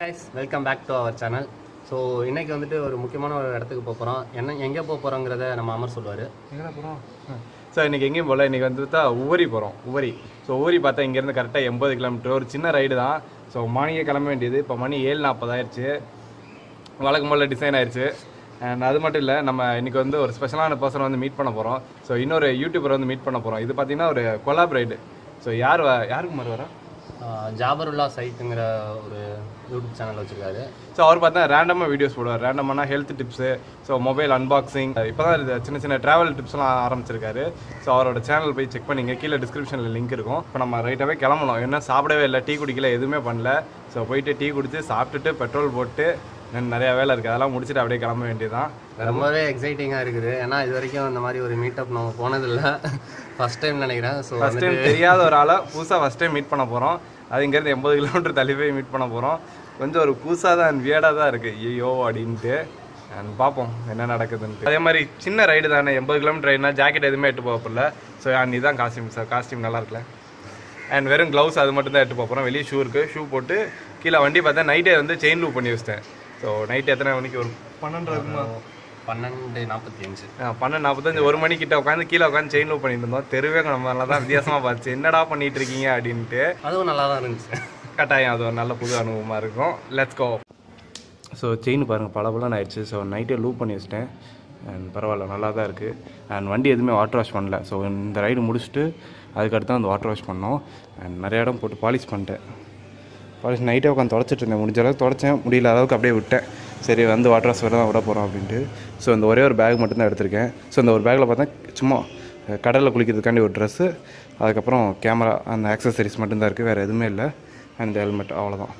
Guys welcome back to our channel so இன்னைக்கு வந்துட்டு ஒரு முக்கியமான ஒரு இடத்துக்கு போக போகிறோம் என்ன எங்கே போக போகிறோங்கிறத நம்ம அமர் சொல்லுவார் எங்கே போகிறோம் ஸோ இன்றைக்கி எங்கேயும் போகல இன்றைக்கி வந்து தான் உவரி போகிறோம் உவரி ஸோ உவரி பார்த்தா இங்கேருந்து கரெக்டாக எண்பது கிலோமீட்டர் ஒரு சின்ன ரைடு தான் ஸோ மணியே கிளம்ப வேண்டியது இப்போ மணி ஏழு நாற்பது ஆயிடுச்சு வழக்கம் போல் டிசைன் ஆயிடுச்சு அண்ட் அது மட்டும் இல்லை நம்ம இன்றைக்கி வந்து ஒரு ஸ்பெஷலான பர்சன் வந்து மீட் பண்ண போகிறோம் ஸோ இன்னொரு யூடியூபர் வந்து மீட் பண்ண போகிறோம் இது பார்த்தீங்கன்னா ஒரு கொலாப் ரைடு ஸோ யார் வ- யாருக்கு மாதிரி வரா ஜாபருல்லா சைட்டுங்கிற ஒரு யூடியூப் சேனல் வச்சுருக்காரு ஸோ அவர் பார்த்தா ரேண்டமாக வீடியோஸ் போடுவார் ரேண்டமான health tips so mobile unboxing இப்போ தான் இது சின்ன சின்ன ட்ராவல் டிப்ஸ்லாம் ஆரம்பிச்சிருக்காரு ஸோ அவரோட சேனல் போய் செக் பண்ணிங்க கீழே டிஸ்கிரிப்ஷனில் லிங்க் இருக்கும் இப்போ நம்ம ரைட்டாகவே கிளம்பணும் என்ன சாப்பிடவே இல்லை டீ குடிக்கல எதுவுமே பண்ணல ஸோ போயிட்டு டீ குடிச்சு சாப்பிட்டுட்டு பெட்ரோல் போட்டு இன்னும் நிறையா வேலை இருக்குது அதெல்லாம் முடிச்சுட்டு அப்படியே கிளம்ப வேண்டியதுதான் ரொம்பவே எக்ஸைட்டிங்காக இருக்குது ஏன்னா இது வரைக்கும் இந்த மாதிரி ஒரு மீட்டப் நம்ம போனதில்லை ஃபர்ஸ்ட் டைம் நினைக்கிறேன் ஸோ ஃபஸ்ட் டைம் தெரியாத ஒரு ஆளை புதுசாக ஃபஸ்ட் டைம் மீட் பண்ண போகிறோம் அது இங்கேருந்து எண்பது கிலோமீட்டர் தள்ளி போய் மீட் பண்ண போகிறோம் கொஞ்சம் ஒரு புதுசாக தான் வியர்டாக தான் இருக்குது ஐயோ அப்படின்ட்டு and பார்ப்போம் என்ன நடக்குதுன்ட்டு அதே மாதிரி சின்ன ரைடு தானே எண்பது கிலோமீட்டர் ரைடுனா ஜாக்கெட் எதுவுமே எட்டு போகப்பில்ல ஸோ அண்ட் இதுதான் காஸ்டியூம் சார் காஸ்டியூம் நல்லா இருக்குல்ல அண்ட் வெறும் க்ளவுஸ் அது மட்டும் தான் எடுத்து போகிறோம் வெளியே ஷூ இருக்குது ஷூ போட்டு கீழே வண்டி பார்த்தா நைட்டே வந்து செயின் லூப் பண்ணி வச்சிட்டேன் ஸோ நைட்டு எத்தனை மணிக்கு ஒரு பன்னெண்டு இருக்குமா பன்னெண்டு நாற்பத்தி அஞ்சு ஆ, பன்னெண்டு நாற்பத்தஞ்சு ஒரு மணிக்கிட்ட உட்காந்து கீழே உட்காந்து செயின் லூப் பண்ணிட்டு இருந்தோம் தெருவே நம்ம தான் வித்தியாசமாக பார்த்துச்சு என்னடா பண்ணிட்டு இருக்கீங்க அப்படின்ட்டு அதுவும் நல்லா தான் இருந்துச்சு கட்டாயம் அது ஒரு நல்ல புது அனுபவமாக இருக்கும் லெட்ஸ் கோ ஸோ செயின் பாருங்கள் பல பலன் ஆயிடுச்சு ஸோ நைட்டே லூப் பண்ணி வச்சிட்டேன் அண்ட் பரவாயில்ல நல்லா தான் இருக்குது அண்ட் வண்டி எதுவுமே வாட்டர் வாஷ் பண்ணல ஸோ இந்த ரைடு முடிச்சுட்டு அதுக்கடுத்து தான் அந்த வாட்டர் வாஷ் பண்ணோம் அண்ட் நிறைய இடம் போட்டு பாலிஷ் பண்ணிட்டேன் பாலிஷ் நைட்டே உட்காந்து தொடச்சிட்டு இருந்தேன் முடிஞ்ச அளவுக்கு தொடச்சேன் முடியல அளவுக்கு அப்படியே விட்டேன் சரி வந்து வாட்டர் வாஷ் தான் விட போகிறோம் அப்படின்ட்டு ஸோ இந்த ஒரே ஒரு பேக் மட்டும்தான் எடுத்திருக்கேன் ஸோ இந்த ஒரு பேக்கில் பார்த்தா சும்மா கடலில் குளிக்கிறதுக்காண்டி ஒரு ட்ரெஸ்ஸு அதுக்கப்புறம் கேமரா அந்த ஆக்சசரிஸ் மட்டும்தான் இருக்குது வேறு எதுவுமே இல்லை அண்ட் ஹெல்மெட் அவ்வளோதான்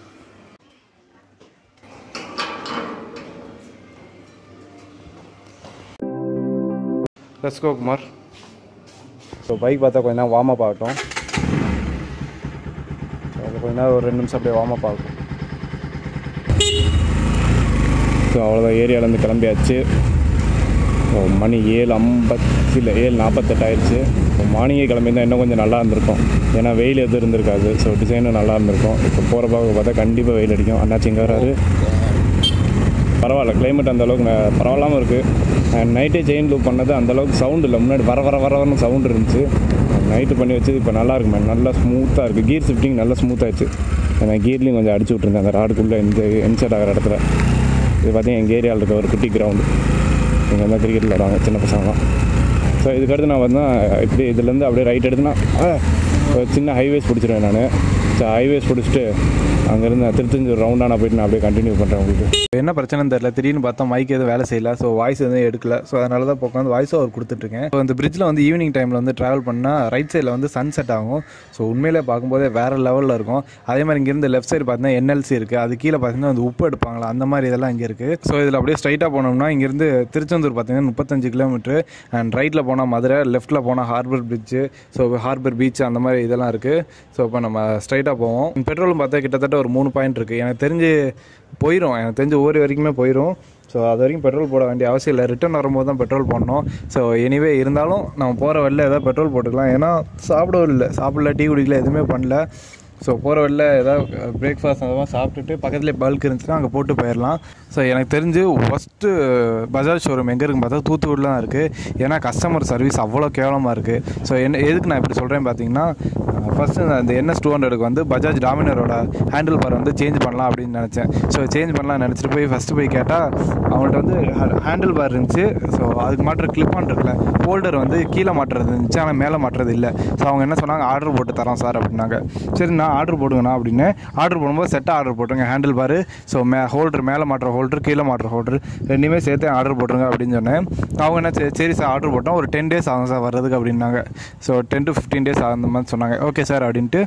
லெட்ஸ்கோ குமார் ஸோ பைக் பார்த்தா கொஞ்ச நேரம் வார்ம் அப் ஆகட்டும் So, அது கொஞ்ச நேரம் ஒரு ரெண்டு நிமிஷம் அப்படியே வார்ம் அப் ஆகும் ஸோ அவ்வளோதான் ஏரியாவிலேருந்து கிளம்பியாச்சு ஸோ மணி ஏழு ஐம்பத்தி இல்லை ஏழு நாற்பத்தெட்டு ஆயிடுச்சு ஸோ மார்னிங்கே கிளம்பியிருந்தால் இன்னும் கொஞ்சம் நல்லா இருந்திருக்கும் ஏன்னா வெயில் எதுவும் இருந்திருக்காது ஸோ டிசைனும் நல்லா இருந்திருக்கும் இப்போ போகிற பார்க்க பார்த்தா கண்டிப்பாக வெயில் அடிக்கும் அண்ணாச்சி இங்கே வராரு பரவாயில்ல கிளைமேட் அந்த அளவுக்கு ந- பரவாயில்லாமல் இருக்குது நைட்டே செயின் லூப் பண்ணது அந்த அளவுக்கு சவுண்ட் இல்லை முன்னாடி வர வர வர வரன்னு சவுண்ட் இருந்துச்சு நைட்டு பண்ணி வச்சது இப்போ நல்லா இருக்கு மேம் நல்லா ஸ்மூத்தாக இருக்குது கீர் ஷிஃப்டிங் நல்லா ஸ்மூத்தாகிடுச்சு நான் கீர்லேயும் கொஞ்சம் அடிச்சு விட்ருந்தேன் அந்த ராடுக்குள்ளே இந்த இன்செட் ஆகிற இடத்துல இது பார்த்தீங்கன்னா எங்கள் ஏரியாவில் இருக்க ஒரு குட்டி கிரவுண்டு இங்கே வந்து கிரிக்கெட் விளாடுவாங்க சின்ன பசங்களாம் ஸோ இதுக்கடுத்து நான் வந்து இப்படி இதுலேருந்து அப்படியே ரைட் எடுத்துனா ஒரு சின்ன ஹைவேஸ் பிடிச்சிருவேன் நான் ஸோ ஹைவேஸ் பிடிச்சிட்டு அங்கேருந்து திருத்தஞ்சூர் ரவுண்டாக நான் போயிட்டு நான் அப்படியே கண்டினியூ பண்ணுறேன் உங்களுக்கு என்ன பிரச்சனைன்னு தெரியல திடீர்னு பார்த்தா மைக் எதுவும் வேலை செய்யல ஸோ வாய்ஸ் எதுவும் எடுக்கல ஸோ அதனால தான் இப்போ உட்காந்து வாய்ஸ் ஓவர் கொடுத்துட்ருக்கேன் ஸோ இந்த பிரிட்ஜில் வந்து ஈவினிங் டைமில் வந்து ட்ராவல் பண்ணால் ரைட் சைடில் வந்து சன் செட் ஆகும் ஸோ உண்மையிலே பார்க்கும்போதே வேறு லெவலில் இருக்கும் அதே மாதிரி இங்கேருந்து லெஃப்ட் சைடு பார்த்தீங்கன்னா என்எல்சி இருக்குது அது கீழே பார்த்தீங்கன்னா வந்து உப்பு எடுப்பாங்களா அந்த மாதிரி இதெல்லாம் இங்கே இருக்குது ஸோ இதில் அப்படியே ஸ்ட்ரைட்டாக போனோம்னா இங்கேருந்து திருச்செந்தூர் பார்த்தீங்கன்னா முப்பத்தஞ்சு கிலோமீட்டர் அண்ட் ரைட்டில் போனால் மதுரை லெஃப்ட்டில் போனால் harbour bridge so harbour beach அந்த மாதிரி இதெல்லாம் இருக்குது ஸோ இப்போ நம்ம ஸ்ட்ரைட்டாக போவோம் பெட்ரோலும் பார்த்தா கிட்டத்தட்ட ஒரு மூணு பாயிண்ட் இருக்குது எனக்கு தெரிஞ்சு போயிடும் எனக்கு தெரிஞ்சு ஒவ்வொரு வரைக்குமே போயிடும் ஸோ அது வரைக்கும் பெட்ரோல் போட வேண்டிய அவசியம் இல்லை ரிட்டர்ன் வரும்போது தான் பெட்ரோல் போடணும் ஸோ எனிவே இருந்தாலும் நம்ம போகிற வழியில் ஏதாவது பெட்ரோல் போட்டுக்கலாம் ஏன்னா சாப்பிடவும் இல்லை சாப்பிடல டீ குடிக்கல எதுவுமே பண்ணல ஸோ போகிற வழியில் ஏதாவது பிரேக்ஃபாஸ்ட் அதெல்லாம் சாப்பிட்டுட்டு பக்கத்துலேயே பல்க் இருந்துச்சுன்னா அங்கே போட்டு போயிடலாம் ஸோ எனக்கு தெரிஞ்சு ஃபஸ்ட்டு பஜாஜ் ஷோரூம் எங்கே இருக்குன்னு பார்த்தா தூத்துக்குடியில் தான் இருக்குது ஏன்னா கஸ்டமர் சர்வீஸ் அவ்வளோ கேவலமாக இருக்குது ஸோ என்ன எதுக்கு நான் இப்படி சொல்கிறேன் பார்த்தீங்கன்னா ஃபஸ்ட்டு அந்த என்எஸ் டூ ஹண்ட்ரடுக்கு வந்து பஜாஜ் டாமினரோட ஹேண்டில் பார் வந்து சேஞ்ச் பண்ணலாம் அப்படின்னு நினச்சேன் ஸோ சேஞ்ச் பண்ணலாம் நினச்சிட்டு போய் ஃபஸ்ட்டு போய் கேட்டால் அவங்கள்ட்ட வந்து ஹேண்டில் பார் இருந்துச்சு ஸோ அதுக்கு மாட்டுற கிளிப் ஆன் இருக்குல்ல ஹோல்டர் வந்து கீழே மாட்டுறது இருந்துச்சு ஆனால் மேலே மாட்டுறது இல்லை ஸோ அவங்க என்ன சொன்னாங்க ஆர்டர் போட்டு தரோம் சார் அப்படின்னாங்க சரி நான் ஆர்டர் போடுங்கண்ணா அப்படின்னு ஆர்டர் போடும்போது செட்டாக ஆர்டர் போட்டுருங்க ஹேண்டில் பார் ஸோ மே ஹோல்டர் மேலே மாட்டுற ஹோல்டர் கீழே மாட்டுற ஹோல்டர் ரெண்டுமே சேர்த்து ஆர்டர் போட்டுருங்க அப்படின்னு சொன்னேன் அவங்க என்ன சரி சரி சார் ஆர்டர் போட்டோம் ஒரு டென் டேஸ் ஆகும் சார் வர்றதுக்கு அப்படின்னாங்க so ten to fifteen days ஆகுந்த மாதிரி சொன்னாங்க ஓகே சார் அப்படின்ட்டு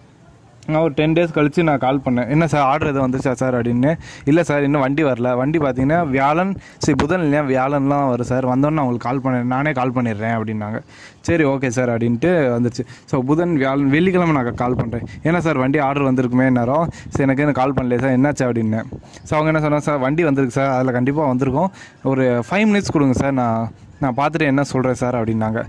நான் ஒரு டென் டேஸ் கழித்து நான் கால் பண்ணேன் என்ன சார் ஆர்டர் எதுவும் வந்துச்சா சார் அப்படின்னு இல்லை சார் இன்னும் வண்டி வரல வண்டி பார்த்தீங்கன்னா வியாழன் சரி புதன் இல்லையா வியாழன்லாம் வரும் சார் வந்தோன்னே நான் உங்களுக்கு கால் பண்ணேன் நானே கால் பண்ணிடுறேன் அப்படின்னாங்க சரி ஓகே சார் அப்படின்ட்டு வந்துச்சு ஸோ புதன் வியாழன் வெள்ளிக்கிழமை நான் கால் பண்ணுறேன் ஏன்னா சார் வண்டி ஆர்டர் வந்திருக்குமே நேரம் சரி எனக்கு என்ன கால் பண்ணலையே சார் என்னாச்சு அப்படின்னேன் ஸோ அவங்க என்ன சொன்னாங்க சார் வண்டி வந்திருக்கு சார் அதில் கண்டிப்பாக வந்திருக்கும் ஒரு ஃபைவ் மினிட்ஸ் கொடுங்க சார் நான் நான் பார்த்துட்டு என்ன சொல்கிறேன் சார் அப்படின்னாங்க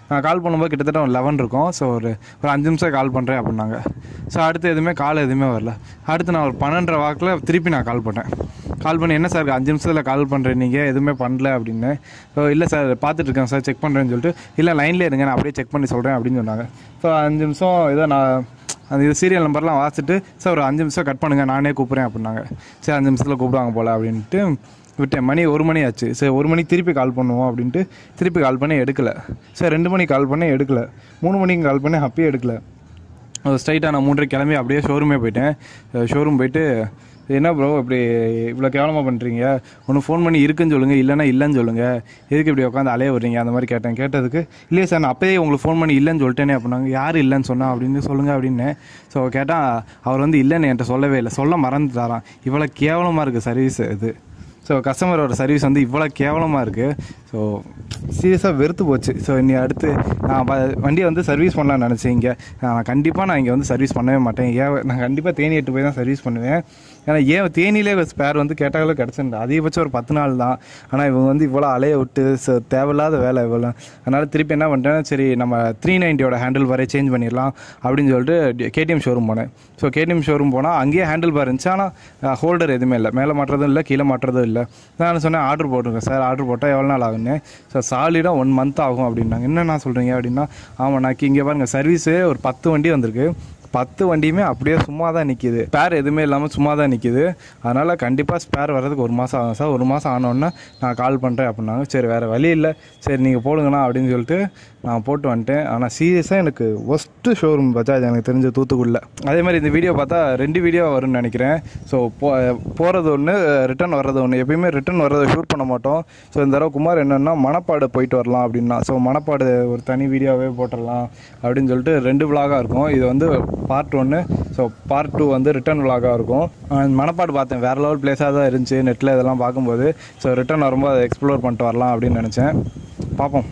நான் கால் பண்ணும்போது கிட்டத்தட்ட ஒரு லெவன் இருக்கும் ஸோ ஒரு ஒரு அஞ்சு நிமிஷம் கால் பண்ணுறேன் அப்படின்னாங்க ஸோ அடுத்து எதுவுமே கால் எதுவுமே வரல அடுத்து நான் ஒரு பன்னெண்டரை வாக்கில் திருப்பி நான் கால் பண்ணேன் கால் பண்ணி என்ன சார் அஞ்சு நிமிஷத்தில் கால் பண்ணுறேன் நீங்கள் எதுவுமே பண்ணல அப்படின்னு ஸோ இல்லை சார் பார்த்துட்டு இருக்கேன் சார் செக் பண்ணுறேன்னு சொல்லிட்டு இல்லை லைன்லேயே இருங்க நான் அப்படியே செக் பண்ணி சொல்கிறேன் அப்படின்னு சொன்னாங்க ஸோ அஞ்சு நிமிஷம் ஏதோ நான் அந்த இது சீரியல் நம்பர்லாம் வாசிட்டு சார் ஒரு அஞ்சு நிமிஷம் கட் பண்ணுங்கள் நானே கூப்பிட்றேன் அப்படின்னாங்க சரி அஞ்சு நிமிஷத்தில் கூப்பிடுவாங்க போல் அப்படின்ட்டு விட்டேன் மணி ஒரு மணி ஆச்சு சரி ஒரு மணிக்கு திருப்பி கால் பண்ணுவோம் அப்படின்ட்டு திருப்பி கால் பண்ணி எடுக்கல சரி ரெண்டு மணிக்கு கால் பண்ணி எடுக்கல மூணு மணிக்கு கால் பண்ணி அப்பயே எடுக்கல ஸ்ட்ரைட்டாக நான் மூன்றரை கிளம்பி அப்படியே ஷோரூமே போயிட்டேன் ஷோரூம் போயிட்டு என்ன ப்ரோ இப்படி இவ்வளோ கேவலமாக பண்ணுறீங்க ஒன்று ஃபோன் பண்ணி இருக்குன்னு சொல்லுங்கள் இல்லைன்னா இல்லைன்னு சொல்லுங்கள் எதுக்கு இப்படி உட்காந்து அலைய வர்றீங்க அந்த மாதிரி கேட்டேன் கேட்டதுக்கு இல்லையே சார் நான் அப்போயே உங்களுக்கு ஃபோன் பண்ணி இல்லைன்னு சொல்லிட்டேனே அப்படின்னாங்க யார் இல்லைன்னு சொன்னா அப்படின்னு சொல்லுங்கள் அப்படின்னு ஸோ கேட்டால் அவர் வந்து இல்லைன்னு என்கிட்ட சொல்லவே இல்லை சொல்ல மறந்துட்டாராம் இவ்வளோ கேவலமாக இருக்குது சர்வீஸ் இது ஸோ கஸ்டமரோட சர்வீஸ் வந்து இவ்வளோ கேவலமாக இருக்குது ஸோ சீரியஸாக வெறுத்து போச்சு ஸோ இனி அடுத்து நான் ப- வண்டியை வந்து சர்வீஸ் பண்ணலாம்னு நினச்சேன் இங்கே நான் கண்டிப்பாக நான் இங்கே வந்து சர்வீஸ் பண்ணவே மாட்டேன் ஏன் நான் கண்டிப்பாக தேனி எட்டு போய் தான் சர்வீஸ் பண்ணுவேன் ஏன்னா ஏன் தேனியிலே ஸ்பேர் வந்து கேட்டாலும் கிடச்சிருந்தா அதிகபட்சம் ஒரு பத்து நாள் தான் ஆனால் இவங்க வந்து இவ்வளோ அலைய விட்டு ஸோ தேவையில்லாத வேலை இவ்வளோ அதனால் திருப்பி என்ன பண்ணிட்டேன் சரி நம்ம த்ரீ நைன்ட்டியோட ஹேண்டில் பாரே சேஞ்ச் பண்ணிடலாம் அப்படின்னு சொல்லிட்டு கேடிஎம் ஷோரூம் போனேன் ஸோ கேடிஎம் ஷோரூம் போனால் அங்கேயே ஹேண்டில் பார் இருந்துச்சு ஆனால் ஹோல்டர் எதுவுமே இல்லை மேலே மாட்டுறதும் இல்லை கீழே மாட்டுறதும் இல்லை நான் சொன்னேன் ஆர்டர் போட்டுருங்க சார் ஆர்டர் போட்டால் எவ்வளோ நாள் ஆகுன்னு சார் சாலிடாக ஒன் மந்த் ஆகும் அப்படின்னாங்க என்னண்ணா சொல்கிறீங்க அப்படின்னா ஆமாம் நான் இங்கே பாருங்கள் சர்வீஸு ஒரு பத்து வண்டி வந்திருக்கு பத்து வண்டியுமே அப்படியே சும்மா தான் நிற்கிது ஸ்பேர் எதுவுமே இல்லாமல் சும்மா தான் நிற்கிது அதனால் கண்டிப்பாக ஸ்பேர் வர்றதுக்கு ஒரு மாதம் ஆகும் சார் ஒரு மாதம் ஆனோடனே நான் கால் பண்ணுறேன் அப்படின்னாங்க சரி வேறு வழி இல்லை சரி நீங்கள் போடுங்கண்ணா அப்படின்னு சொல்லிட்டு நான் போட்டு வந்துட்டேன் ஆனால் சீரியஸாக எனக்கு ஒஸ்ட்டு ஷோரூம் பஜாஜ் எனக்கு தெரிஞ்ச தூத்துக்குடியில் அதே மாதிரி இந்த வீடியோ பார்த்தா ரெண்டு வீடியோ வரும்னு நினைக்கிறேன் ஸோ போ போகிறது ஒன்று ரிட்டர்ன் வர்றது ஒன்று எப்பயுமே ரிட்டர்ன் வர்றதை ஷூட் பண்ண மாட்டோம் ஸோ இந்த தடவை குமார் என்னென்னா மணப்பாடு போயிட்டு வரலாம் அப்படின்னா ஸோ மணப்பாடு ஒரு தனி வீடியோவே போட்டுடலாம் அப்படின்னு சொல்லிட்டு ரெண்டு விலாகாக இருக்கும் இது வந்து பார்ட் ஒன்று ஸோ பார்ட் டூ வந்து ரிட்டர்ன் விலாகாக இருக்கும் அஹ் மணப்பாடு பார்த்தேன் வேறு லெவல் பிளேஸாக தான் இருந்துச்சு நெட்டில் இதெல்லாம் பார்க்கும்போது ஸோ ரிட்டர்ன் வரும்போது அதை எக்ஸ்ப்ளோர் பண்ணிட்டு வரலாம் அப்படின்னு நினச்சேன் பார்ப்போம்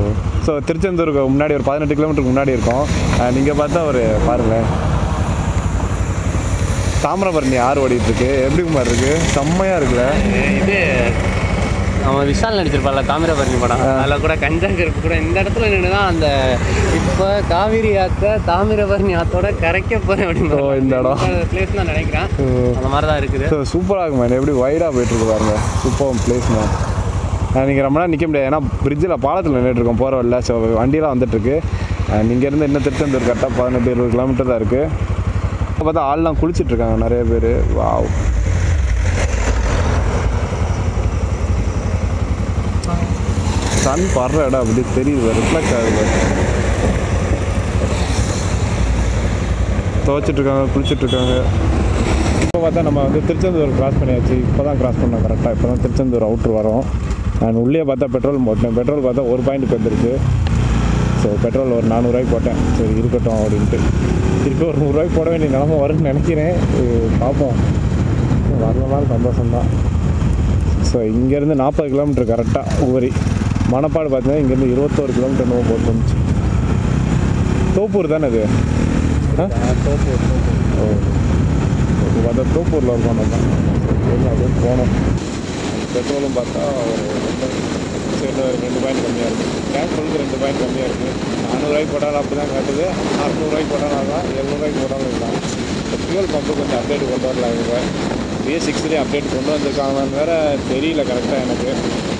ஸோ திருச்செந்தூருக்கு முன்னாடி ஒரு பதினெட்டு கிலோமீட்டருக்கு முன்னாடி இருக்கோம் நீங்கள் பார்த்தா ஒரு பாருங்களேன் தாமிரபரணி ஆறு ஓடிட்டு இருக்கு எப்படி குமார் இருக்கு செம்மையாக இருக்குல்ல இது அவன் விஷால் நடிச்சிருப்பான்ல தாமிரபரணி படம் அதில் கூட கஞ்சா கருப்பு கூட இந்த இடத்துல நின்று தான் அந்த இப்போ காவிரி ஆத்த தாமிரபரணி ஆத்தோட கரைக்க போகிறேன் அப்படின்னு ஓ, இந்த இடம். பிளேஸ் தான் நினைக்கிறேன் அந்த மாதிரி தான் இருக்குது ஸோ சூப்பராக இருக்கும் மேம் எப்படி வைடாக போயிட்டுருக்கு பாருங்க சூப்பர் பிளேஸ் மேம் நீங்கள் ரொம்ப நேரம் நிற்க முடியாது ஏன்னா பிரிட்ஜில் பாலத்தில் நின்றுட்டு இருக்கோம் போகிற வழியில் ஸோ வண்டியெல்லாம் வந்துட்டுருக்கு நீங்கள் இருந்து இன்னும் திருச்செந்தூர் கரெக்டாக பதினெட்டு இருபது கிலோமீட்டர் தான் இருக்குது பார்த்தா ஆள்லாம் குளிச்சிட்டு இருக்காங்க நிறைய பேர் வாவ் சன் படுற இடம் அப்படி தெரியுது ரிஃப்ளெக்ட் ஆகுது துவைச்சிட்டு இருக்காங்க குளிச்சிட்டு இருக்காங்க இப்போ பார்த்தா நம்ம வந்து திருச்செந்தூர் கிராஸ் பண்ணியாச்சு இப்போ தான் கிராஸ் பண்ணோம் கரெக்டாக இப்போ தான் திருச்செந்தூர் அவுட்ரு வரோம் நான் உள்ளே பார்த்தா பெட்ரோல் போட்டேன் பெட்ரோல் பார்த்தா ஒரு பாயிண்ட்டுக்கு வந்துருச்சு ஸோ பெட்ரோல் ஒரு நானூறுரூவாய்க்கு போட்டேன் சரி இருக்கட்டும் அப்படின்ட்டு திருப்பி ஒரு நூறுரூவாய்க்கு போட வேண்டிய நிலமை வரும்னு நினைக்கிறேன் இது பார்ப்போம் வரலனாலும் சந்தோஷம்தான் ஸோ இங்கேருந்து நாற்பது கிலோமீட்டர் கரெக்டாக உவரி மணப்பாடு பார்த்தீங்கன்னா இங்கேருந்து இருபத்தோரு கிலோமீட்டர் நோ போட்டு வந்துச்சு தோப்பூர் தானே இது ஆ ஓ இப்போ பார்த்தா தோப்பூரில் இருக்கோம் நம்ம சரி, அப்படியே போனோம் பெட்ரோலும் பார்த்தா ஒரு ரெண்டு சரி ஒரு ரெண்டு பாயிண்ட் கம்மியாக இருக்குது டேங்க் வந்து ரெண்டு பாயிண்ட் கம்மியாக இருக்குது நானூறுரூவாய்க்கு போட்டாலும் அப்படி தான் காட்டுது அறநூறுவாய்க்கு போட்டாலும் தான் எழுநூறுவாய்க்கு போட்டாலும் இருக்கலாம் இப்போ ஃபியூல் பம்பு கொஞ்சம் அப்டேட் கொண்டு வரலாம் இவங்க பிஎஸ் சிக்ஸ்லேயும் அப்டேட் கொண்டு வந்திருக்காங்கன்னு வேற தெரியல கரெக்டாக எனக்கு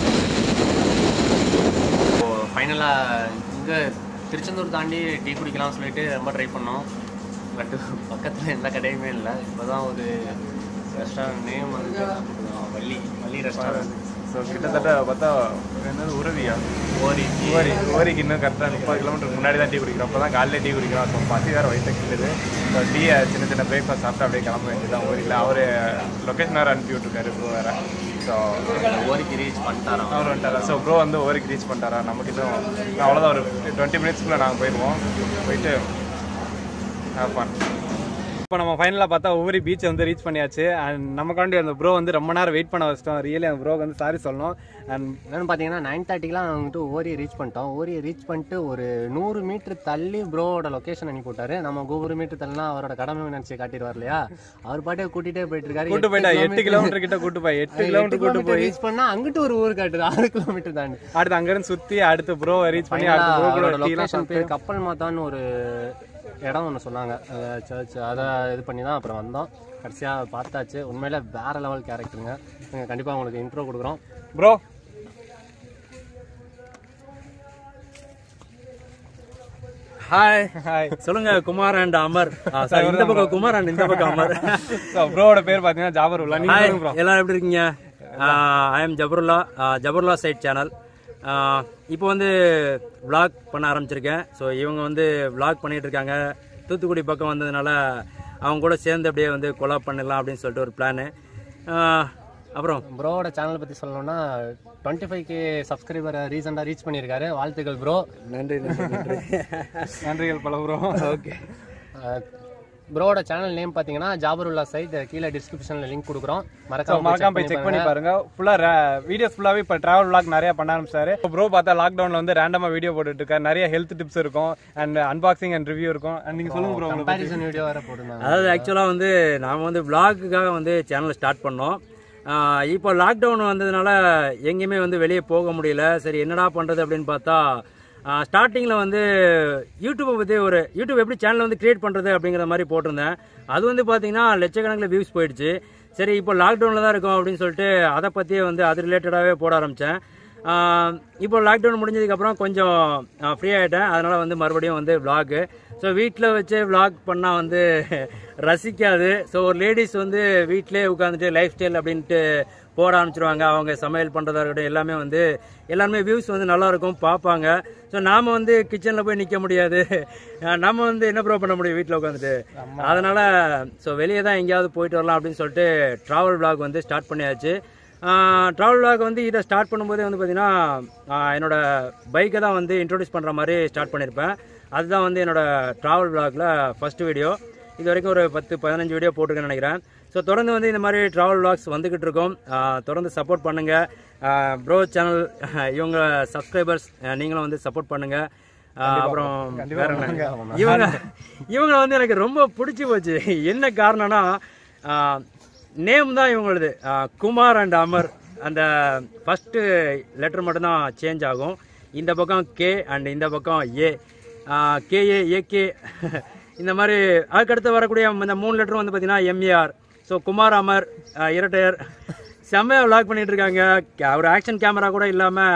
இப்போ ஃபைனலாக இங்கே திருச்செந்தூர் தாண்டி டீ குடிக்கலாம்னு சொல்லிட்டு ரொம்ப ட்ரை பண்ணோம் பட் பக்கத்தில் எந்த கடையுமே இல்லை இப்போ தான் ஒரு ரெஸ்டாரண்ட் நேம் வந்து வள்ளி வள்ளி ரெஸ்டாரண்ட் ஸோ கிட்டத்தட்ட பார்த்தா என்னது உறவியா ஓரி ஓரி ஓரிக்கு இன்னும் கரெக்டாக முப்பது கிலோமீட்டருக்கு முன்னாடி தான் டீ குடிக்கிறோம் அப்போ தான் காலையில் டீ குடிக்கிறோம் ஸோ பசி வேறு வயிற்று கிட்டுது ஸோ டீயை சின்ன சின்ன பிரேக்ஃபாஸ்ட் சாப்பிட்டு அப்படியே கிளம்ப வேண்டியதான் ஓரியில் அவர் லொக்கேஷன் வேறு அனுப்பி விட்ருக்காரு ப்ரோ வேறு ஸோ ஓரிக்கு ரீச் பண்ணிட்டாராம் அவர் வந்துட்டாரா ஸோ ப்ரோ வந்து ஓரிக்கு ரீச் பண்ணிட்டாரா நமக்கு இன்னும் அவ்வளோதான் ஒரு டுவெண்ட்டி மினிட்ஸ்க்குள்ளே நாங்கள் போயிடுவோம் போயிட்டு ஹேவ் ஃபன் இப்போ நம்ம ஃபைனலாக பார்த்தா ஒவ்வொரு பீச் வந்து ரீச் பண்ணியாச்சு அண்ட் நமக்காண்டி அந்த ப்ரோ வந்து ரொம்ப நேரம் வெயிட் பண்ண வச்சிட்டோம் ரியலி அந்த ப்ரோக்கு வந்து சாரி சொல்லணும் அண்ட் என்னன்னு பார்த்தீங்கன்னா நைன் தேர்ட்டிக்கெலாம் வந்துட்டு ஓரியை ரீச் பண்ணிட்டோம் ஓரியை ரீச் பண்ணிட்டு ஒரு நூறு மீட்டர் தள்ளி ப்ரோவோட லொக்கேஷன் அனுப்பி விட்டாரு நம்ம நூறு மீட்டர் தள்ளினா அவரோட கடமை நினச்சி காட்டிடுவார் இல்லையா அவர் பாட்டே கூட்டிகிட்டே போயிட்டு இருக்காரு கூட்டு போயிட்டா எட்டு கிலோமீட்டர் கிட்ட கூட்டு போய் எட்டு கிலோமீட்டர் கூட்டு போய் ரீச் பண்ணா அங்கிட்டு ஒரு ஊர் காட்டுது ஆறு கிலோமீட்டர் தாண்டி அடுத்து அங்கிருந்து சுற்றி அடுத்து ப்ரோ ரீச் பண்ணி அடுத்து ப்ரோ கூட டீலாம் லொக்கேஷன் பேர் கப்பல் மாத்தான்னு ஒரு இடம் ஒன்று சொன்னாங்க சர்ச் அதை இது பண்ணி தான் அப்புறம் வந்தோம் கடைசியாக பார்த்தாச்சு உண்மையில வேற லெவல் கேரக்டருங்க நாங்கள் கண்டிப்பாக உங்களுக்கு இன்ட்ரோ கொடுக்குறோம் ப்ரோ ஹாய் ஹாய் சொல்லுங்க குமார் அண்ட் அமர் ஆ, sorry, இந்த பக்கம் குமார் அண்ட் இந்த பக்கம் அமர் ஸோ ப்ரோவோட பேர் பார்த்தீங்கன்னா ஜாபர் உல்லா நீங்கள் ஹாய் சொல்லுங்க ப்ரோ எல்லாரும் எப்படி இருக்கீங்க I am Jabarulla Jabarulla side channel இப்போ வந்து vlog பண்ண ஆரம்பிச்சிருக்கேன் ஸோ இவங்க வந்து vlog பண்ணிட்டு இருக்காங்க தூத்துக்குடி பக்கம் வந்ததுனால அவங்க கூட சேர்ந்து அப்படியே வந்து கொலாப் பண்ணிடலாம் அப்படின்னு சொல்லிட்டு ஒரு பிளானு அப்புறம் ப்ரோவோட சேனல் பற்றி சொல்லணும்னா டுவெண்ட்டி ஃபைவ் கே சப்ஸ்கிரைபர் ரீசெண்டாக ரீச் பண்ணியிருக்காரு வாழ்த்துக்கள் ப்ரோ நன்றி நன்றி நன்றி நன்றிகள் பல ப்ரோ ஓகே ப்ரோவோட சேனல் நேம் பார்த்தீங்கன்னா ஜாபருல்லா சைட் கீழே டிஸ்கிரிப்ஷனில் லிங்க் கொடுக்குறோம் ஸோ மறக்காம மறக்காம போய் செக் பண்ணி பாருங்க ஃபுல்லா வீடியோஸ் ஃபுல்லாவே இப்போ டிராவல் vlog நிறைய பண்ண ஆரம்பிச்சாரு ப்ரோ பார்த்தா லாக்டவுன்ல வந்து ரேண்டமா வீடியோ போட்டுட்டு இருக்காரு நிறைய ஹெல்த் டிப்ஸ் இருக்கும் அண்ட் அன்பாக்சிங் அண்ட் ரிவ்யூ இருக்கும் அண்ட் நீங்க சொல்லுங்க ப்ரோ உங்களுக்கு கம்பேரிசன் வீடியோ வேறு போட்டிருந்தாங்க அதாவது ஆக்சுவலாக வந்து நாம் வந்து vlog-க்காக வந்து சேனல் ஸ்டார்ட் பண்ணோம் ஆஹ் இப்போ லாக்டவுன் வந்ததுனால எங்கேயுமே வந்து வெளியே போக முடியல சரி என்னடா பண்ணுறது அப்படின்னு பார்த்தா ஸ்டார்டிங்கில் வந்து யூடியூப்பை பற்றி ஒரு யூடியூப் எப்படி சேனல் வந்து கிரியேட் பண்ணுறது அப்படிங்கிற மாதிரி போட்டிருந்தேன் அது வந்து பார்த்தீங்கன்னா லட்சக்கணக்கில் வியூஸ் போயிடுச்சு சரி இப்போ லாக்டவுனில் தான் இருக்கோம் அப்படின்னு சொல்லிட்டு அதை பற்றியே வந்து அது ரிலேட்டடாகவே போட ஆரம்பித்தேன் ஆஹ் இப்போ லாக்டவுன் முடிஞ்சதுக்கப்புறம் கொஞ்சம் ஃப்ரீ ஆகிட்டேன் அதனால் வந்து மறுபடியும் வந்து vlog ஸோ வீட்டில் வச்சே vlog பண்ணால் வந்து ரசிக்காது ஸோ ஒரு லேடிஸ் வந்து வீட்டிலே உட்காந்துட்டு லைஃப் ஸ்டைல் அப்படின்ட்டு போட ஆரம்பிச்சிருவாங்க அவங்க சமையல் பண்ணுறதா இருக்கட்டும் எல்லாமே வந்து எல்லாருமே வியூஸ் வந்து நல்லா இருக்கும் பார்ப்பாங்க ஸோ நாம வந்து கிச்சனில் போய் நிற்க முடியாது அஹ் நம்ம வந்து என்ன ப்ரோ பண்ண முடியும் வீட்டில் உட்காந்துட்டு அதனால் ஸோ வெளியே தான் எங்கேயாவது போயிட்டு வரலாம் அப்படின்னு சொல்லிட்டு ட்ராவல் vlog வந்து ஸ்டார்ட் பண்ணியாச்சு ட்ராவல் vlog வந்து இதை ஸ்டார்ட் பண்ணும்போதே வந்து பார்த்தீங்கன்னா ஆஹ் என்னோட பைக்கை தான் வந்து இன்ட்ரோடியூஸ் பண்ணுற மாதிரி ஸ்டார்ட் பண்ணியிருப்பேன் அதுதான் வந்து என்னோட ட்ராவல் vlogல ஃபர்ஸ்ட் வீடியோ இது வரைக்கும் ஒரு பத்து பதினஞ்சு வீடியோ போட்டிருக்கேன்னு நினைக்கிறேன் ஸோ தொடர்ந்து வந்து இந்த மாதிரி ட்ராவல் vlogs வந்துகிட்டு இருக்கோம் ஆஹ் தொடர்ந்து சப்போர்ட் பண்ணுங்க ப்ரோ சேனல் இவங்க சப்ஸ்கிரைபர்ஸ் நீங்களும் வந்து சப்போர்ட் பண்ணுங்க ஆஹ் அப்புறம் வேற என்ன? இவங்க இவங்க வந்து எனக்கு ரொம்ப பிடிச்சி போச்சு என்ன காரணம்னா நேம் தான் இவங்களது ஆஹ் குமார் அண்ட் அமர் அந்த ஃபஸ்ட்டு லெட்டர் மட்டும்தான் சேஞ்ச் ஆகும் இந்த பக்கம் கே அண்ட் இந்த பக்கம் ஏ கேஏ ஏகே இந்த மாதிரி அதுக்கடுத்து வரக்கூடிய இந்த மூணு லெட்டரும் வந்து பார்த்தீங்கன்னா எம்ஏஆர் ஸோ குமார் அமர் ஆஹ் இரட்டையர் செம்மையாக விளாக் பண்ணிட்டு இருக்காங்க கே- ஒரு ஆக்ஷன் கேமரா கூட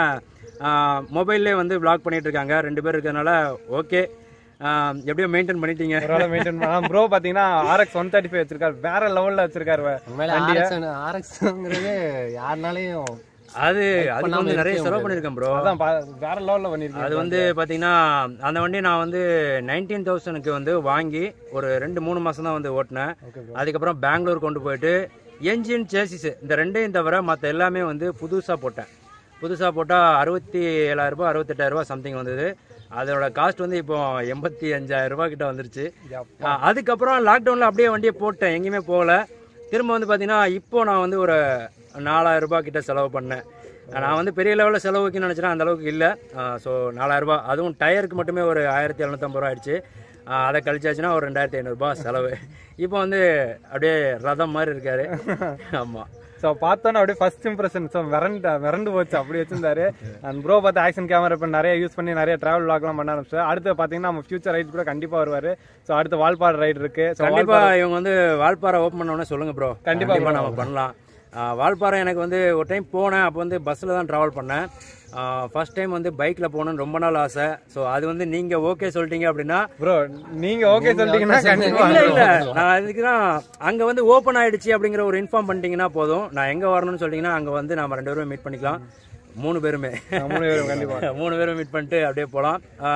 இல்லாமல் மொபைல்லே வந்து விளாக் பண்ணிட்டு இருக்காங்க ரெண்டு பேர் இருக்கிறதுனால ஓகே எப்படியோ மெயின்டைன் பண்ணிட்டீங்க ஒரு மெயின்டைன் பண்ணலாம் ப்ரோ பாத்தீங்கன்னா ஆர்எக்ஸ் ஒன் தேர்ட்டி ஃபைவ் வச்சிருக்காரு வேற லெவல்ல வச்சிருக்காரு உண்மையில ஆர்எக்ஸ் ஆர்எக்ஸ்ங்கிறது யாருனாலையும் அது அதுக்கு வந்து நிறைய செலவு பண்ணியிருக்கேன் ப்ரோ அதான் பா- வேற லெவல்ல பண்ணிருக்கீங்க அது வந்து பார்த்தீங்கன்னா அந்த வண்டி நான் வந்து நைன்டீன் தௌசண்ட்க்கு வந்து வாங்கி ஒரு ரெண்டு மூணு மாதம் தான் வந்து ஓட்டினேன் அதுக்கப்புறம் பெங்களூர் கொண்டு போயிட்டு என்ஜின் சேசிஸ் இந்த ரெண்டையும் தவிர மற்ற எல்லாமே வந்து புதுசாக போட்டேன் புதுசாக போட்டால் அறுபத்தி ஏழாயிரரூபா அறுபத்தெட்டாயிரரூபா சம்திங் வந்தது அதோட காஸ்ட் வந்து இப்போ எண்பத்தி அஞ்சாயிரம் ரூபாய் கிட்ட வந்துருச்சு ஆ, அதுக்கப்புறம் லாக்டவுனில் அப்படியே வண்டியை போட்டேன் எங்கேயுமே போகல திரும்ப வந்து பார்த்தீங்கன்னா இப்போ நான் வந்து ஒரு நாலாயிரம் ரூபாய் கிட்ட செலவு பண்ணேன் நான் வந்து பெரிய லெவலில் செலவு வைக்கணும்னு நினச்சேன் அந்த அளவுக்கு இல்லை ஸோ நாலாயிரம் ரூபாய் அதுவும் டயருக்கு மட்டுமே ஒரு ஆயிரத்தி எழுநூத்தம்பது ரூபா ஆயிடுச்சு ஆ, அதை கழிச்சாச்சுன்னா ஒரு ரெண்டாயிரத்தி ஐநூறுரூபா செலவு இப்போ வந்து அப்படியே ரதம் மாதிரி இருக்காரு ஆமாம் ஸோ பார்த்தோன்னா அப்படியே ஃபர்ஸ்ட் இம்ப்ரெஷன் ஸோ மிரண்டு மிரண்டு போச்சு அப்படி வச்சிருந்தாரு அண்ட் ப்ரோ பார்த்து ஆக்ஷன் கேமரா இப்போ நிறைய யூஸ் பண்ணி நிறைய டிராவல் vlogலாம் பண்ண ஆரம்பிச்சு அடுத்து பார்த்தீங்கன்னா நம்ம ஃபியூச்சர் ரைட்ஸ் கூட கண்டிப்பா வருவாரு ஸோ அடுத்து வால்பாடு ரைடு இருக்கு ஸோ கண்டிப்பா இவங்க வந்து வால்பாறை ஓப்பன் பண்ண உடனே சொல்லுங்க ப்ரோ கண்டிப்பா கண்டிப்பா நம்ம பண்ணலாம் ஆ, வால்பாறை எனக்கு வந்து ஒரு டைம் போனேன் அப்போ வந்து பஸ்ஸில் தான் ட்ராவல் பண்ணேன் ஃபர்ஸ்ட் டைம் வந்து பைக்கில் போகணும்னு ரொம்ப நாள் ஆசை ஸோ அது வந்து நீங்கள் ஓகே சொல்லிட்டீங்க அப்படின்னா ப்ரோ நீங்க ஓகே சொல்லிட்டீங்கன்னா கண்டிப்பா இல்ல இல்ல நான் அதுக்கு தான் அங்க வந்து ஓபன் ஆயிடுச்சு அப்படிங்கிற ஒரு இன்ஃபார்ம் பண்ணிட்டீங்கன்னா போதும் நான் எங்க வரணும்னு சொல்லிட்டீங்கன்னா அங்க வந்து நாம ரெண்டு பேரும் மீட் பண்ணிக்கலாம் மூணு பேருமே மூணு பேரும் கண்டிப்பா மூணு பேரும் மீட் பண்ணிட்டு அப்படியே போகலாம்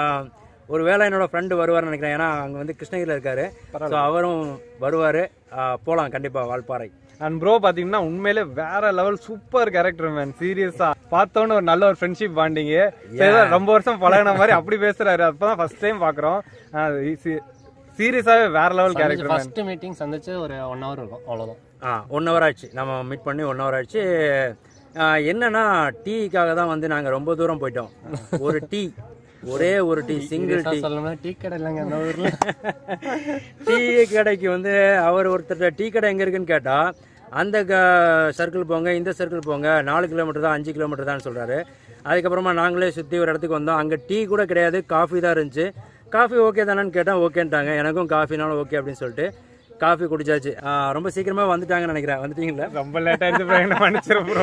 ஒரு வேளை என்னோட ஃப்ரெண்டு வருவார்னு நினைக்கிறேன் ஏன்னா அங்க வந்து கிருஷ்ணகிரியில் இருக்காரு ஸோ அவரும் வருவாரு போகலாம் கண்டிப்பா வால்பாறை அண்ட் ப்ரோ பாத்தீங்கன்னா உண்மையிலே வேற லெவல் சூப்பர் கேரக்டர் மேன் சீரியஸா பார்த்தோன்னு ஒரு நல்ல ஒரு ஃப்ரெண்ட்ஷிப் பாண்டிங் ரொம்ப வருஷம் பழகின மாதிரி அப்படி பேசுறாரு அப்பதான் ஃபர்ஸ்ட் டைம் பாக்குறோம் சீரியஸாவே வேற லெவல் கேரக்டர் ஃபர்ஸ்ட் மீட்டிங் சந்திச்சு ஒரு ஒன் ஹவர் இருக்கும் அவ்வளோதான் ஆ ஒன் ஹவர் ஆச்சு நம்ம மீட் பண்ணி ஒன் ஹவர் ஆச்சு ஆ, என்னன்னா டீக்காக தான் வந்து நாங்கள் ரொம்ப தூரம் போயிட்டோம் ஒரு டீ ஒரே ஒரு டீ சிங்கிள் டீ சொல்லணும்னா டீ கடை இல்லைங்க அந்த ஊரில் டீ கடைக்கு வந்து அவர் ஒருத்தர் டீ கடை எங்கே இருக்குன்னு கேட்டால் அந்த சர்க்கிள் போங்க இந்த சர்க்கிள் போங்க நாலு கிலோமீட்டர் தான் அஞ்சு கிலோமீட்டர் தான் சொல்கிறாரு அதுக்கப்புறமா நாங்களே சுற்றி ஒரு இடத்துக்கு வந்தோம் அங்கே டீ கூட கிடையாது காஃபி தான் இருந்துச்சு காஃபி ஓகே தானேன்னு கேட்டால் ஓகேன்ட்டாங்க எனக்கும் காஃபினாலும் ஓகே அப்படின்னு சொல்லிட்டு காஃபி குடிச்சாச்சு ஆ, ரொம்ப சீக்கிரமாக வந்துட்டாங்கன்னு நினைக்கிறேன் வந்துட்டீங்களா ரொம்ப லேட் ஆயிடுச்சு ப்ரோ என்ன மன்னிச்சிரு ப்ரோ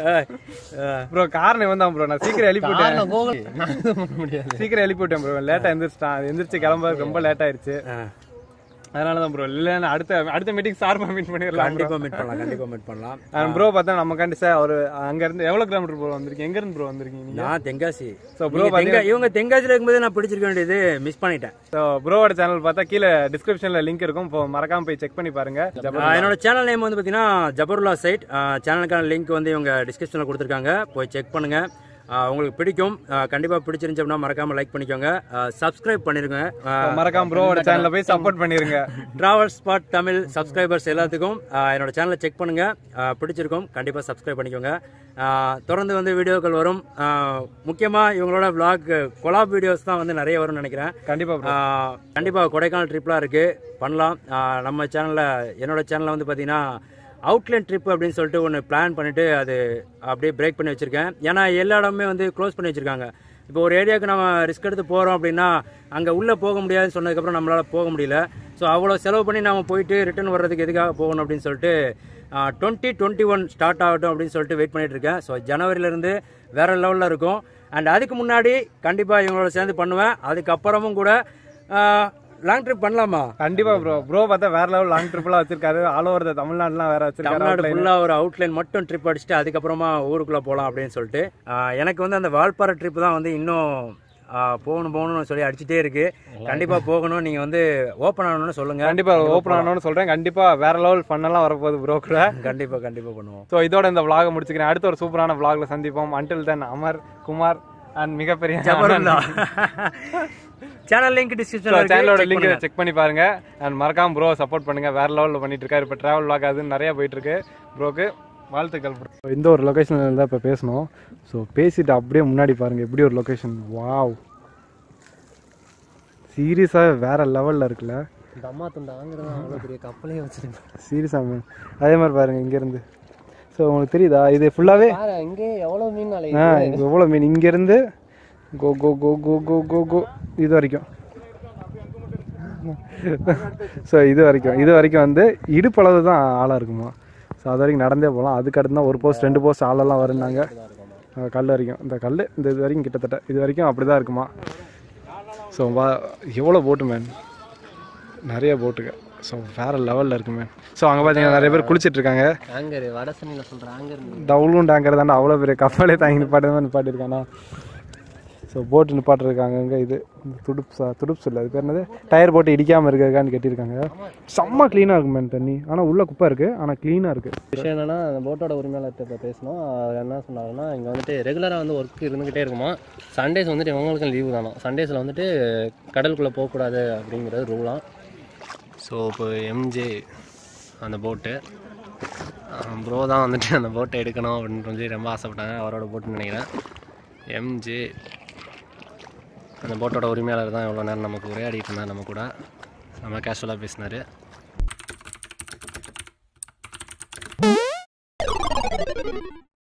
ப்ரோ காரணம் வந்தான் ப்ரோ நான் சீக்கிரம் எழுப்பி விட்டேன் கோகுல் நான் எதுவும் பண்ண முடியாது சீக்கிரம் எழுப்பி விட்டேன் ப்ரோ லேட்டா எந்திரிச்சிட்டான் எந்திரிச்சு கிளம்ப ரொம்ப லேட் ஆயிருச்சு அதனால தான் ப்ரோ இல்லைன்னா அடுத்த அடுத்த மீட்டிங் சார்பா மீட் பண்ணிடலாம் கண்டிப்பாக மீட் பண்ணலாம் கண்டிப்பாக மீட் பண்ணலாம் ப்ரோ பார்த்தா நமக்காண்டி சார் ஒரு அங்க இருந்து எவ்வளவு கிலோமீட்டர் ப்ரோ வந்திருக்கீங்க எங்க இருந்து ப்ரோ வந்திருக்கீங்க நீங்க நான் தென்காசி So, bro, நீங்க தெங்கா- இவங்க தென்காசியில் இருக்கும்போது நான் பிடிச்சிருக்க வேண்டியது மிஸ் பண்ணிட்டேன் ஸோ ப்ரோவோட சேனல் பார்த்தா கீழே டிஸ்கிரிப்ஷன்ல லிங்க் இருக்கும் இப்போ மறக்காம போய் செக் பண்ணி பாருங்க ஆ, என்னோட சேனல் நேம் வந்து பார்த்தீங்கன்னா ஜபருல்லா சைட் சேனலுக்கான லிங்க் வந்து இவங்க டிஸ்கிரிப்ஷனில் கொடுத்துருக்காங்க போய் செக் பண்ணுங்க ஆ, உங்களுக்கு பிடிக்கும் கண்டிப்பாக பிடிச்சிருந்துச்சு அப்படின்னா மறக்காம லைக் பண்ணிக்கோங்க சப்ஸ்கிரைப் பண்ணிருங்க மறக்காம ப்ரோவோட சேனல்ல போய் சப்போர்ட் பண்ணிருங்க டிராவல் ஸ்பாட் தமிழ் சப்ஸ்கிரைபர்ஸ் எல்லாத்துக்கும் ஆ, என்னோட சேனலை செக் பண்ணுங்க ஆ, பிடிச்சிருக்கும் கண்டிப்பாக சப்ஸ்கிரைப் பண்ணிக்கோங்க ஆ, தொடர்ந்து வந்து வீடியோக்கள் வரும் முக்கியமாக இவங்களோட vlog கொலாப் வீடியோஸ் தான் வந்து நிறைய வரும்னு நினைக்கிறேன் கண்டிப்பா ப்ரோ ஆஹ் கண்டிப்பா கொடைக்கானல் ட்ரிப்லாம் இருக்கு பண்ணலாம் ஆஹ் நம்ம சேனல்ல என்னோட சேனல்ல வந்து பாத்தீங்கன்னா அவுட்லைன் ட்ரிப் அப்படின்னு சொல்லிட்டு ஒன்று பிளான் பண்ணிட்டு அது அப்படியே பிரேக் பண்ணி வச்சிருக்கேன் ஏன்னா எல்லா இடமுமே வந்து க்ளோஸ் பண்ணி வச்சிருக்காங்க இப்போ ஒரு ஏரியாவுக்கு நம்ம ரிஸ்க் எடுத்து போகிறோம் அப்படின்னா அங்கே உள்ளே போக முடியாதுன்னு சொன்னதுக்கப்புறம் நம்மளால் போக முடியல ஸோ அவ்வளோ செலவு பண்ணி நம்ம போயிட்டு ரிட்டர்ன் வர்றதுக்கு எதுக்காக போகணும் அப்படின்னு சொல்லிட்டு டுவெண்ட்டி டுவெண்ட்டி ஒன் ஸ்டார்ட் ஆகட்டும் அப்படின்னு சொல்லிட்டு வெயிட் பண்ணிட்டு இருக்கேன் ஸோ ஜனவரியிலேருந்து வேற லெவலில் இருக்கும் அண்ட் அதுக்கு முன்னாடி கண்டிப்பாக இவங்களோட சேர்ந்து பண்ணுவேன் அதுக்கப்புறமும் கூட லாங் ட்ரிப் பண்ணலாமா கண்டிப்பா ப்ரோ ப்ரோ பார்த்தா வேற லெவல் லாங் ட்ரிப்லாம் வச்சிருக்காரு ஆல் ஓவர் த தமிழ்நாடுலாம் வேற தமிழ்நாடு வச்சிருக்காரு ஃபுல்லாக ஒரு அவுட்லைன் மட்டும் ட்ரிப் அடிச்சுட்டு அதுக்கப்புறமா ஊருக்குள்ளே போகலாம் அப்படின்னு சொல்லிட்டு ஆஹ் எனக்கு வந்து அந்த வால்பாறை ட்ரிப் தான் வந்து இன்னும் ஆஹ் போகணும் போகணும்னு சொல்லி அடிச்சுட்டே இருக்கு கண்டிப்பாக போகணும் நீங்கள் வந்து ஓப்பன் ஆகணும்னு சொல்லுங்க கண்டிப்பா ஓப்பன் ஆனோன்னு சொல்றேன் கண்டிப்பா வேற லெவல் பண்ணலாம் வரப்போகுது ப்ரோ கூட கண்டிப்பாக கண்டிப்பாக பண்ணுவோம் ஸோ இதோட இந்த vlog முடிச்சுக்கிறேன் அடுத்த ஒரு சூப்பரான vlogல சந்திப்போம் until then Amar Kumar and மிகப்பெரிய ஜபருல்லா சேனல் லிங்க் டிஸ்கிரிப்ஷனில் சேனலோட லிங்க் செக் பண்ணி பாருங்க அண்ட் மறக்காம ப்ரோ சப்போர்ட் பண்ணுங்க வேற லெவலில் பண்ணிட்டு இருக்காரு இப்போ டிராவல் vlog அது நிறைய போயிட்டு இருக்கு ப்ரோக்கு வாழ்த்துக்கள் ப்ரோ இந்த ஒரு லொக்கேஷனில் தான் இப்போ பேசணும் ஸோ பேசிட்டு அப்படியே முன்னாடி பாருங்க எப்படி ஒரு லொக்கேஷன் வாவ் சீரியஸாக வேற லெவலில் இருக்குல்ல இந்த அம்மா துண்டு வாங்குறது அவ்வளோ பெரிய கப்பலே வச்சிருக்கேன் சீரியஸாக மேம் அதே மாதிரி பாருங்க இங்கேருந்து ஸோ உங்களுக்கு தெரியுதா இது ஃபுல்லாகவே பாரு இங்கே எவ்வளோ மீன் ஆ அலையுது இது எவ்வளோ மீன் இங்கேருந்து கோ கோ கோ கோ கோ கோ கோ இது வரைக்கும் ஸோ இது வரைக்கும் இது வரைக்கும் வந்து இடுப்பளவு தான் ஆளாக இருக்குமா ஸோ அது வரைக்கும் நடந்தே போகலாம் அதுக்கு அடுத்து தான் ஒரு போஸ்ட் ரெண்டு போஸ்ட் ஆளெல்லாம் வரும்னாங்க அஹ் கல் வரைக்கும் இந்த கல் இந்த இது வரைக்கும் கிட்டத்தட்ட இது வரைக்கும் அப்படி தான் இருக்குமா ஸோ வா எவ்வளோ போட்டு மேன் நிறைய போட்டுங்க ஸோ வேறு லெவலில் இருக்கு மேன் ஸோ அங்கே பார்த்தீங்கன்னா நிறைய பேர் குளிச்சிட்டு இருக்காங்க ஆங்கர் வடசனியில் சொல்கிறேன் ஆங்கர் டவுலும் டேங்கர் தானே அவ்வளோ பெரிய கப்பலே தாங்கி நிப்பாட்டு தான் நிப்பாட்டிருக்கானா ஸோ போட்டு நிப்பாட்டிருக்காங்க அங்கே இது இந்த துடுப்ஸா துடுப்ஸ் இல்லை அது பேர் என்னது டயர் போட்டு இடிக்காமல் இருக்கான்னு கட்டியிருக்காங்க செம்ம க்ளீனாக இருக்கும் மேன் தண்ணி ஆனால் உள்ள குப்பை இருக்குது ஆனால் க்ளீனாக இருக்குது விஷயம் என்னன்னா அந்த போட்டோட உரிமையாளர்கிட்ட இப்போ பேசணும் அவர் என்ன சொன்னாருன்னா இங்கே வந்துட்டு ரெகுலராக வந்து ஒர்க் இருந்துக்கிட்டே இருக்குமா சண்டேஸ் வந்துட்டு இவங்களுக்கும் லீவு தானோ சண்டேஸில் வந்துட்டு கடலுக்குள்ளே போகக்கூடாது அப்படிங்கிறது ரூலாம் ஸோ இப்போ எம்ஜே அந்த போட்டு ப்ரோ தான் வந்துட்டு அந்த போட்டை எடுக்கணும் அப்படின்னு சொல்லி ரொம்ப ஆசைப்பட்டாங்க அவரோட போட்டுன்னு நினைக்கிறேன் எம்ஜே அந்த போட்டோட உரிமையாளர் தான் இவ்வளோ நேரம் நமக்கு உரையாடிட்டு இருந்தார் நம்ம கூட நம்ம கேஷுவலாக பேசினார்